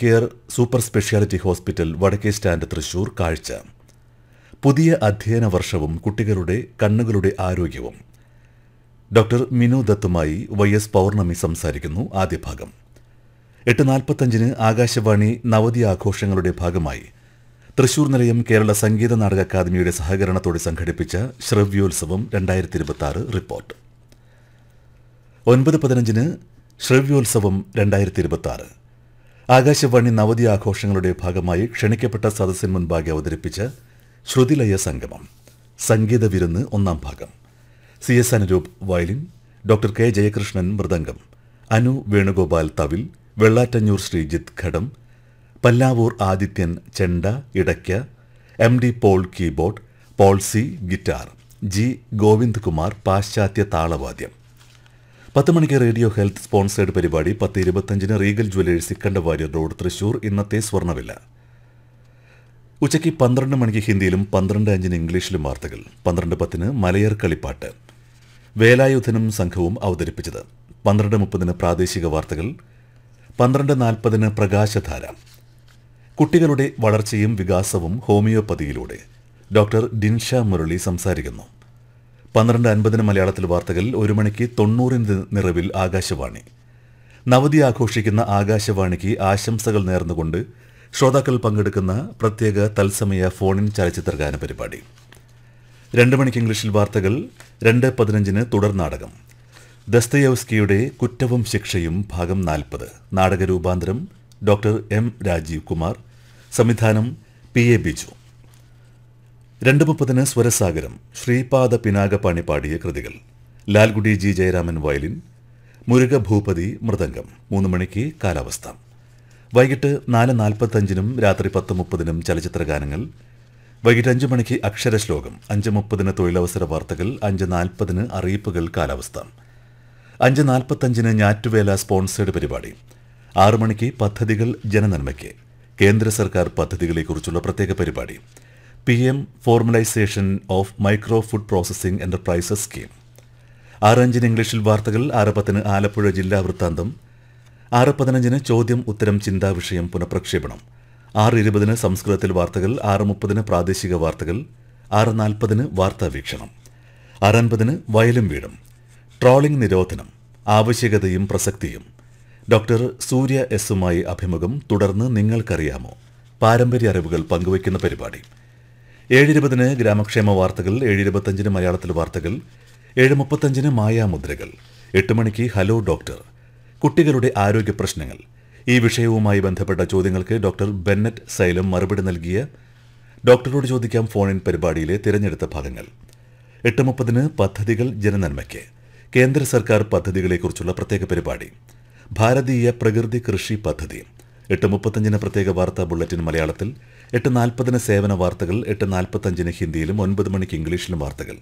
care super speciality hospital വടക്കേ stand Thrissur കാഴ്ച പുതിയ അധ്യയന വർഷവും കുട്ടികളുടെ കണ്ണുകളുടെ ആരോഗ്യവും ഡോക്ടർ മിനു ദത്തുമായി വൈ എസ് പൗർണമി സംസാരിക്കുന്നു ആദ്യ ഭാഗം എട്ട് നാൽപ്പത്തഞ്ചിന് ആകാശവാണി നവതി ആഘോഷങ്ങളുടെ ഭാഗമായി തൃശൂർ നിലയം കേരള സംഗീത നാടക അക്കാദമിയുടെ സഹകരണത്തോടെ സംഘടിപ്പിച്ച ശ്രവ്യോത്സവം രണ്ടായിരത്തി ഇരുപത്തി ആറ് റിപ്പോർട്ട് ഒൻപത് പതിനഞ്ചിന് ശ്രവ്യോത്സവം രണ്ടായിരത്തി ഇരുപത്തി ആറ് ആകാശവാണി നവതി ആഘോഷങ്ങളുടെ ഭാഗമായി ക്ഷണിക്കപ്പെട്ട സദസ്സിന് മുൻപാകെ അവതരിപ്പിച്ച ശ്രുതിലയ സംഗമം സംഗീത വിരുന്ന് ഒന്നാം ഭാഗം C S Anuroop violin doctor K Jayakrishnan mridangam Anu Venugopal thavil Vellattanjoor Sreejith ghatam Pallavur Adithyan chenda idakka M D Paul keyboard Paul C guitar G Govind Kumar പാശ്ചാത്യ താളവാദ്യം പത്ത് മണിക്ക് റേഡിയോ ഹെൽത്ത് സ്പോൺസേഡ് പരിപാടി പത്ത് ഇരുപത്തഞ്ചിന് Regal Jewellers Ikkandawarrier road Thrissur ഇന്നത്തെ സ്വർണ്ണവില ഉച്ചയ്ക്ക് പന്ത്രണ്ട് മണിക്ക് ഹിന്ദിയിലും പന്ത്രണ്ട് അഞ്ചിന് ഇംഗ്ലീഷിലും വാർത്തകൾ പന്ത്രണ്ട് പത്തിന് മലയർ കളിപ്പാട്ട് വേലായുധനും സംഘവും അവതരിപ്പിച്ചത് പന്ത്രണ്ട് മുപ്പതിന് പ്രാദേശിക വാർത്തകൾ പന്ത്രണ്ട് നാൽപ്പതിന് പ്രകാശധാര കുട്ടികളുടെ വളർച്ചയും വികാസവും ഹോമിയോപ്പതിയിലൂടെ ഡോക്ടർ ഡിൻഷ മുരളി സംസാരിക്കുന്നു പന്ത്രണ്ട് അൻപതിന് മലയാളത്തിൽ വാർത്തകൾ ഒരു മണിക്ക് തൊണ്ണൂറിന് നിറവിൽ ആകാശവാണി നവതി ആഘോഷിക്കുന്ന ആകാശവാണിക്ക് ആശംസകൾ നേർന്നുകൊണ്ട് ശ്രോതാക്കൾ പങ്കെടുക്കുന്ന പ്രത്യേക തത്സമയ ഫോണിൻ ചലച്ചിത്രഗാന പരിപാടി രണ്ട് മണിക്ക് ഇംഗ്ലീഷിൽ വാർത്തകൾ രണ്ട് പതിനഞ്ചിന് തുടർ നാടകം ദസ്തയവസ്കിയുടെ കുറ്റവും ശിക്ഷയും ഭാഗം നാൽപ്പത് നാടകരൂപാന്തരം ഡോക്ടർ എം രാജീവ് കുമാർ സംവിധാനം പി എ ബിജു രണ്ട് മുപ്പതിന് സ്വരസാഗരം ശ്രീപാദ പിനാകപാണി പാടിയ കൃതികൾ ലാൽഗുഡി ജി ജയരാമൻ വയലിൻ മുരുക ഭൂപതി മൃദംഗം മൂന്ന് മണിക്ക് കാലാവസ്ഥ വൈകിട്ട് നാല് നാൽപ്പത്തഞ്ചിനും രാത്രി പത്ത് മുപ്പതിനും ചലച്ചിത്ര ഗാനങ്ങൾ വൈകിട്ട് അഞ്ച് മണിക്ക് അക്ഷരശ്ലോകം അഞ്ച് മുപ്പതിന് തൊഴിലവസര വാർത്തകൾ അഞ്ച് നാൽപ്പതിന് അറിയിപ്പുകൾ കാലാവസ്ഥ അഞ്ച് നാൽപ്പത്തഞ്ചിന് ഞാറ്റുവേല സ്പോൺസേഡ് പരിപാടി ആറു മണിക്ക് പദ്ധതികൾ ജനനന്മയ്ക്ക് കേന്ദ്ര സർക്കാർ പദ്ധതികളെക്കുറിച്ചുള്ള പ്രത്യേക പരിപാടി P M formalisation of micro food processing enterprises scheme ആറ് അഞ്ചിന് ഇംഗ്ലീഷിൽ വാർത്തകൾ ആറ് പത്തിന് ആലപ്പുഴ ജില്ലാ വൃത്താന്തം ആറ് പതിനഞ്ചിന് ചോദ്യം ഉത്തരം ചിന്താ വിഷയം പുനഃപ്രക്ഷേപണം ആറ് ഇരുപതിന് സംസ്കൃതത്തിൽ വാർത്തകൾ ആറ് മുപ്പതിന് പ്രാദേശിക വാർത്തകൾ ആറ് നാൽപ്പതിന് വാർത്താ വീക്ഷണം ആറ് അൻപതിന് വയലും വീടും ട്രോളിംഗ് നിരോധനം ആവശ്യകതയും പ്രസക്തിയും ഡോക്ടർ സൂര്യ എസുമായി അഭിമുഖം തുടർന്ന് നിങ്ങൾക്കറിയാമോ പാരമ്പര്യ അറിവുകൾ പങ്കുവയ്ക്കുന്ന പരിപാടി ഏഴിരുപതിന് ഗ്രാമക്ഷേമ വാർത്തകൾ ഏഴിരുപത്തഞ്ചിന് മലയാളത്തിൽ വാർത്തകൾ ഏഴ് മുപ്പത്തഞ്ചിന് മായാമുദ്രകൾ എട്ട് മണിക്ക് ഹലോ ഡോക്ടർ കുട്ടികളുടെ ആരോഗ്യ പ്രശ്നങ്ങൾ ഈ വിഷയവുമായി ബന്ധപ്പെട്ട ചോദ്യങ്ങൾക്ക് ഡോക്ടർ ബെന്നറ്റ് സൈലം മറുപടി നൽകിയ ഡോക്ടറോട് ചോദിക്കാം ഫോണിൻ പരിപാടിയിലെ തിരഞ്ഞെടുത്ത ഭാഗങ്ങൾ എട്ട് മുപ്പതിന് പദ്ധതികൾ ജനനന്മയ്ക്ക് കേന്ദ്ര സർക്കാർ പദ്ധതികളെക്കുറിച്ചുള്ള പ്രത്യേക പരിപാടി ഭാരതീയ പ്രകൃതി കൃഷി പദ്ധതി എട്ട് മുപ്പത്തഞ്ചിന് പ്രത്യേക വാർത്താ ബുള്ളറ്റിൻ മലയാളത്തിൽ എട്ട് നാൽപ്പതിന് സേവന വാർത്തകൾ എട്ട് നാൽപ്പത്തഞ്ചിന് ഹിന്ദിയിലും ഒൻപത് മണിക്ക് ഇംഗ്ലീഷിലും വാർത്തകൾ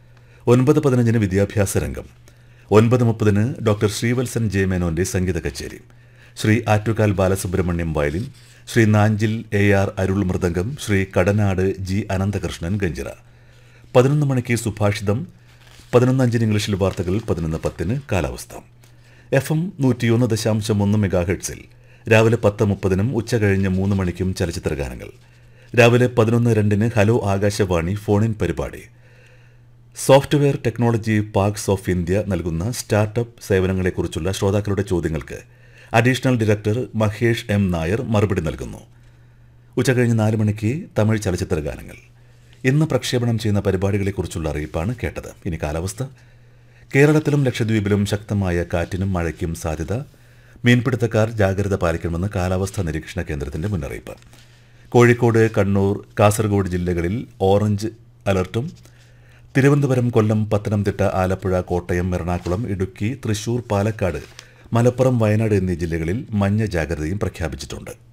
ഒൻപത് പതിനഞ്ചിന് വിദ്യാഭ്യാസ രംഗം ഒൻപത് മുപ്പതിന് ഡോക്ടർ ശ്രീവത്സൻ ജെ മേനോന്റെ സംഗീത കച്ചേരി Shri Attukal Balasubramaniam violin Shri Nanjil A R Arul mridangam Shri Kadanad G Ananthakrishnan ganjira പതിനൊന്ന് മണിക്ക് സുഭാഷിതം പതിനൊന്ന് അഞ്ചിന് ഇംഗ്ലീഷിൽ വാർത്തകൾ പതിനൊന്ന് പത്തിന് കാലാവസ്ഥ എഫ് എം നൂറ്റിയൊന്ന് ദശാംശം ഒന്ന് മെഗാ ഹെഡ്സിൽ രാവിലെ പത്ത് മുപ്പതിനും ഉച്ച കഴിഞ്ഞ് മൂന്ന് മണിക്കും ചലച്ചിത്ര ഗാനങ്ങൾ രാവിലെ പതിനൊന്ന് രണ്ടിന് ഹലോ ആകാശവാണി ഫോണിൻ പരിപാടി software technology parks of India നൽകുന്ന സ്റ്റാർട്ടപ്പ് സേവനങ്ങളെക്കുറിച്ചുള്ള ശ്രോതാക്കളുടെ ചോദ്യങ്ങൾക്ക് additional director Mahesh M Nair മറുപടി നൽകുന്നു ഉച്ചകഴിഞ്ഞ് നാല് മണിക്ക് തമിഴ് ചലച്ചിത്ര ഗാനങ്ങൾ ഇന്ന് പ്രക്ഷേപണം ചെയ്യുന്ന പരിപാടികളെക്കുറിച്ചുള്ള അറിയിപ്പാണ് കേട്ടത് ഇനി കാലാവസ്ഥ കേരളത്തിലും ലക്ഷദ്വീപിലും ശക്തമായ കാറ്റിനും മഴയ്ക്കും സാധ്യത മീൻപിടുത്തക്കാർ ജാഗ്രത പാലിക്കണമെന്ന് കാലാവസ്ഥാ നിരീക്ഷണ കേന്ദ്രത്തിന്റെ മുന്നറിയിപ്പ് കോഴിക്കോട് കണ്ണൂർ കാസർഗോഡ് ജില്ലകളിൽ ഓറഞ്ച് അലർട്ടും തിരുവനന്തപുരം കൊല്ലം പത്തനംതിട്ട ആലപ്പുഴ കോട്ടയം എറണാകുളം ഇടുക്കി തൃശൂർ പാലക്കാട് മലപ്പുറം വയനാട് എന്നീ ജില്ലകളിൽ മഞ്ഞ ജാഗ്രതയും പ്രഖ്യാപിച്ചിട്ടുണ്ട്